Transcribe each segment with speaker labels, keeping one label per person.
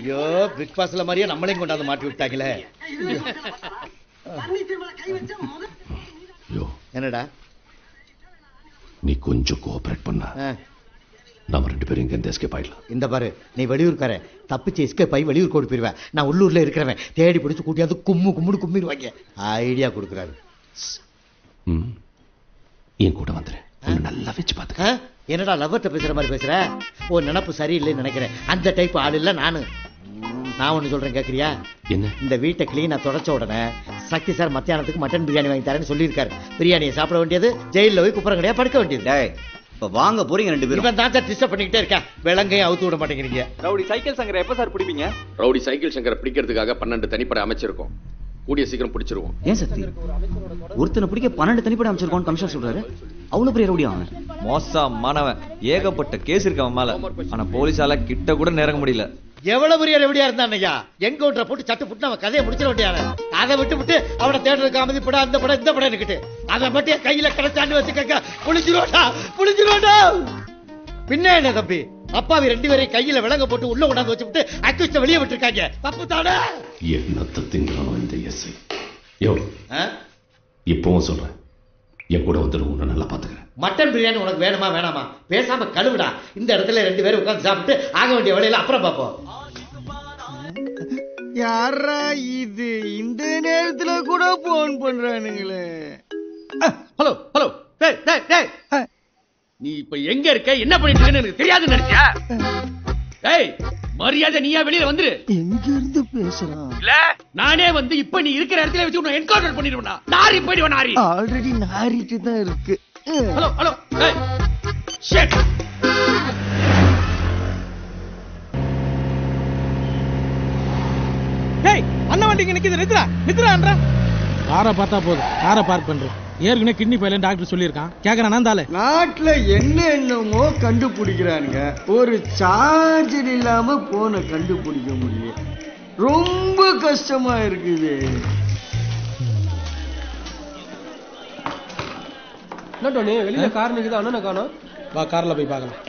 Speaker 1: ஐயோ பிக் பாஸ்ல மாதிரியே நம்மளையும் கொண்டாந்து மாட்டி விட்டாங்களே
Speaker 2: யோ
Speaker 1: என்னடா
Speaker 2: நீ கொஞ்சம் கோஆபரேட் பண்ண
Speaker 1: ஆ,
Speaker 2: நம்ம ரெண்டு பேரும் இங்க இருந்து எஸ்கேப் ஆயிடலாம்
Speaker 1: இந்த பாரு நீ வெளியூர்க்கார தப்பிச்சு எஸ்கேப் ஆகி வெளியூர் கூட்டு போயிருவேன் நான் உள்ளூர்ல இருக்கிறவன் தேடி பிடிச்சு கூட்டியாந்து கும்மு கும்முன்னு கும்மிடுவாங்க ஐடியா கொடுக்குறாரு
Speaker 2: ம் என் கூட வந்துரு உன்னை நல்லா வச்சு பாத்துக்க
Speaker 1: ஆ? என்னடா லவ்வர்ட்ட பேசுற மாதிரி பேசுற ஓ நினப்பு சரியில்லைன்னு நினைக்கிறேன் அந்த டைப் ஆள் இல்ல நானு நான் ஒண்ணு சொல்றேன் கேக்குறியா
Speaker 2: என்ன
Speaker 1: இந்த வீட்டை கிளீனா தொடச்ச உடனே சக்தி சார் மத்தியானத்துக்கு மட்டன் பிரியாணி வாங்கி தரேன்னு சொல்லியிருக்காரு பிரியாணியை சாப்பிட வேண்டியது ஜெயிலில் போய் குப்புறம் கிடையாது படுக்க வேண்டியது
Speaker 3: டேய் இப்ப வாங்க போறீங்க ரெண்டு பேரும்
Speaker 1: இவன் தான் சார் டிஸ்டர்ப் பண்ணிக்கிட்டே இருக்கேன் விலங்கையும் அவுத்து விட மாட்டேங்கிறீங்க
Speaker 4: ரவுடி சைக்கிள் சங்கரை எப்ப சார் பிடிப்பீங்க
Speaker 5: ரவுடி சைக்கிள் சங்கரை பிடிக்கிறதுக்காக பன்னெண்டு தனிப்படை அமைச்சிருக்கோம் கூடிய சீக்கிரம் பிடிச்சிருவோம்
Speaker 3: ஏன் சக்தி ஒருத்தனை பிடிக்க பன்னெண்டு தனிப்படை அமைச்சிருக்கோம் கமிஷனர் சொல்றாரு அவ்வளவு பெரிய ரவுடி அவன்
Speaker 4: மோசமானவன் ஏகப்பட்ட கேஸ் இருக்கு அவன் மேல ஆனா போலீஸால கிட்ட கூட நெருங்க முடியல
Speaker 1: எவ்வளவு பெரிய ரெவடியா இருந்தான் ஐயா என்கவுண்டரை போட்டு சட்டு புட்டு அவன் கதையை முடிச்சிட வேண்டியான அதை விட்டு விட்டு அவனை தேடுறதுக்கு அமைதி படம் அந்த படம் இந்த படம் இருக்கிட்டு அதை மட்டும் என் கையில கிடைச்சாண்டு வச்சுக்கங்க புளிஞ்சிருவாடா புளிஞ்சிருவாடா பின்ன என்ன தம்பி அப்பாவி ரெண்டு பேரையும் கையில விலங்க போட்டு உள்ள கொண்டாந்து வச்சு விட்டு அக்யூஸ்ட வெளியே விட்டுருக்காங்க தப்பு தானே
Speaker 2: என்னத்தை திங்கிறானோ இந்த எஸ்ஐ யோ
Speaker 1: ஆ?
Speaker 2: இப்பவும் சொல்றேன் என் கூட வந்துரு உன்னை நல்லா பாத்துக்கிறேன்
Speaker 1: மட்டன் பிரியாணி உனக்கு வேணுமா வேணாமா பேசாம கழுவுடா இந்த இடத்துல ரெண்டு பேரும் உட்கார்ந்து சாப்பிட்டு ஆக வேண்டிய வேலையில அப்புறம் பார்ப்போம்
Speaker 6: யாரா இது இந்த நேரத்துல கூட போன் பண்றானுங்களே
Speaker 5: ஹலோ ஹலோ டேய் டேய் டேய் நீ இப்ப எங்க இருக்க என்ன பண்ணிட்டு இருக்கன்னு எனக்கு தெரியாதுன்னு நினைச்சியா டேய் மரியாதை நீயா வெளியில வந்துரு
Speaker 6: எங்க இருந்து பேசுறான்
Speaker 5: இல்ல நானே வந்து இப்ப நீ இருக்கிற இடத்துல வச்சு உன்னை என்கவுண்டர் பண்ணிடுவேனா நாரி போயிடுவேன் நாரி
Speaker 6: ஆல்ரெடி நாரிட்டு தான் இருக்கு
Speaker 5: ஹலோ ஹலோ டேய் ஷிட்
Speaker 7: டேய் அண்ணன் வண்டிக்கு நிக்குது நித்ரா நித்ரான்றா காரை பார்த்தா போதும் காரை பார்க் பண்றேன் ஏற்கனவே கிட்னி பையலன் டாக்டர் சொல்லியிருக்கான் கேட்கறான் நான் தாலே
Speaker 6: நாட்டுல என்ன என்னமோ கண்டுபிடிக்கிறானுங்க ஒரு சார்ஜர் இல்லாம போனை கண்டுபிடிக்க முடியல ரொம்ப கஷ்டமா இருக்குது
Speaker 8: என்ன டோனி வெளியில கார் நிக்குது அண்ணனை காணோம்
Speaker 7: வா கார்ல போய் பார்க்கலாம்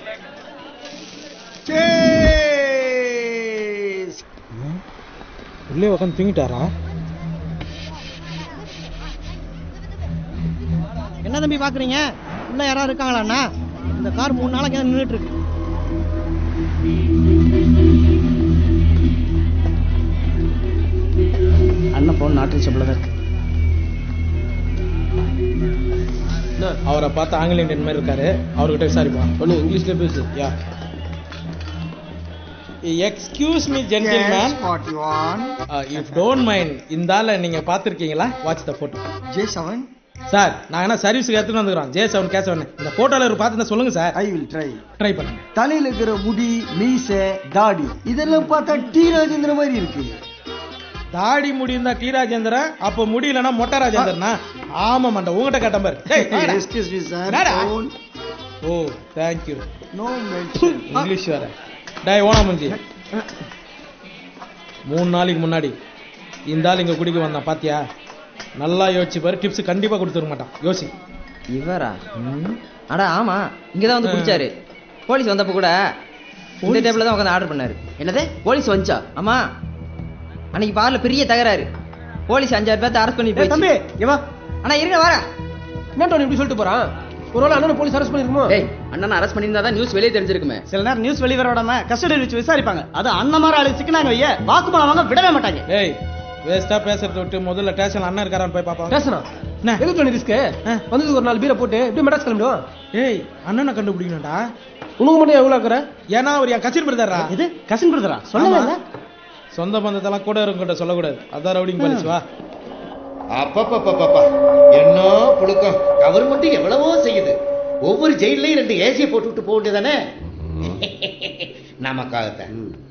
Speaker 6: சேஸ்.
Speaker 7: உள்ளே உட்காந்து தூங்கிட்டாரா
Speaker 9: என்ன தம்பி பாக்குறீங்க உள்ள யாராவது இருக்காங்களாண்ணா இந்த கார் மூணு நாளைக்கு நின்றுட்டு இருக்கு அண்ணன் போன் நாட்டு ரிச்சபிள் தான் இருக்கு
Speaker 7: அவரை பார்த்து ஆங்கில இந்தியன் மாதிரி இருக்காரு அவர்கிட்ட விசாரிப்பான்
Speaker 8: டோனி இங்கிலீஷ்ல பேசு
Speaker 7: யா excuse me gentleman
Speaker 6: Yes, 41.
Speaker 7: If don't mind இந்த ஆளை நீங்க பார்த்திருக்கீங்களா watch the photo
Speaker 6: J7.
Speaker 7: Sir நாங்க என்ன சர்வீஸ்க்கு எடுத்துட்டு வந்துக்கிறோம் ஜே செவன் கே செவன் இந்த போட்டோல ஒரு பார்த்து சொல்லுங்க sir
Speaker 6: I will try.
Speaker 7: Try பண்ணுங்க
Speaker 6: தலையில இருக்கிற முடி மீசை தாடி இதெல்லாம் பார்த்தா டி ராஜேந்திர மாதிரி இருக்கு
Speaker 7: தாடி முடி இருந்தா டி ராஜேந்திரன் அப்ப முடி இல்லைன்னா மொட்டை ராஜேந்திரனா ஆமா மண்ட உங்ககிட்ட கேட்ட பாரு டேய், வாடா.
Speaker 6: எஸ்கியூஸ் மீ சார்
Speaker 7: என்னடா? ஓ தேங்க்யூ
Speaker 6: நோ மென்ஷன்
Speaker 7: இங்கிலீஷ் வேற டேய் ஓனா முஞ்சி மூணு நாளைக்கு முன்னாடி இந்த ஆள் இங்க குடிக்க வந்தான் பாத்தியா நல்லா யோசிச்சு பாரு டிப்ஸ் கண்டிப்பா கொடுத்துட மாட்டான் யோசி
Speaker 9: இவரா அடா ஆமா இங்கதான் வந்து குடிச்சாரு போலீஸ் வந்தப்ப கூட இந்த டேபிள்ல தான் உட்காந்து ஆர்டர் பண்ணாரு என்னது போலீஸ் வந்துச்சா ஆமா அன்னைக்கு பார்ல பெரிய தகராறு போலீஸ் அஞ்சாறு பேர்த்த அரெஸ்ட் பண்ணி போய்
Speaker 8: தம்பி ஏவா
Speaker 9: அண்ணா இருங்க வரேன்
Speaker 8: என்ன டோனி இப்படி சொல்லிட்டு போறான் ஒருவேளை அண்ணனை போலீஸ் அரெஸ்ட் பண்ணிருக்குமோ
Speaker 9: டேய் அண்ணன் அரெஸ்ட் பண்ணியிருந்தா தான் நியூஸ் வெளியே தெரிஞ்சிருக்குமே
Speaker 10: சில நேரம் நியூஸ் வெளியே வர விடாம கஸ்டடியில் வச்சு விசாரிப்பாங்க அது அண்ணன் மாதிரி ஆளு சிக்கினாங்க வைய வாக்குமூலம் வாங்க விடவே மாட்டாங்க
Speaker 7: ஏய் வேஸ்டா பேசுறத விட்டு முதல்ல ஸ்டேஷன் அண்ணன் இருக்காரான்னு போய் பாப்பா
Speaker 8: பேசணும்
Speaker 7: என்ன?
Speaker 8: எதுக்கு டோனி ரிஸ்க் வந்ததுக்கு ஒரு நாலு பீரை போட்டு எப்படி மெட்ராஸ் கிளம்பிடுவோம்
Speaker 7: ஏய் அண்ணனை கண்டுபிடிக்கணும்டா
Speaker 8: உனக்கு மட்டும் எவ்வளவு இருக்கிற
Speaker 7: ஏன்னா அவர் என் கசின் பிரதரா
Speaker 10: இது கசின் பிரதரா சொல்லவே
Speaker 7: ஆமா.
Speaker 10: இல்ல
Speaker 7: சொந்த பந்தத்தெல்லாம் கூட இருக்கும் சொல்லக்கூடாது அதான் ரவுடிங் போலீஸ் வா
Speaker 1: அப்பப்பப்பப்பா என்ன புழுக்கம் கவர்மெண்ட் எவ்வளவோ செய்யுது ஒவ்வொரு ஜெயிலையும் ரெண்டு ஏசியை போட்டு விட்டு போக வேண்டியதானே நமக்காகத்தான்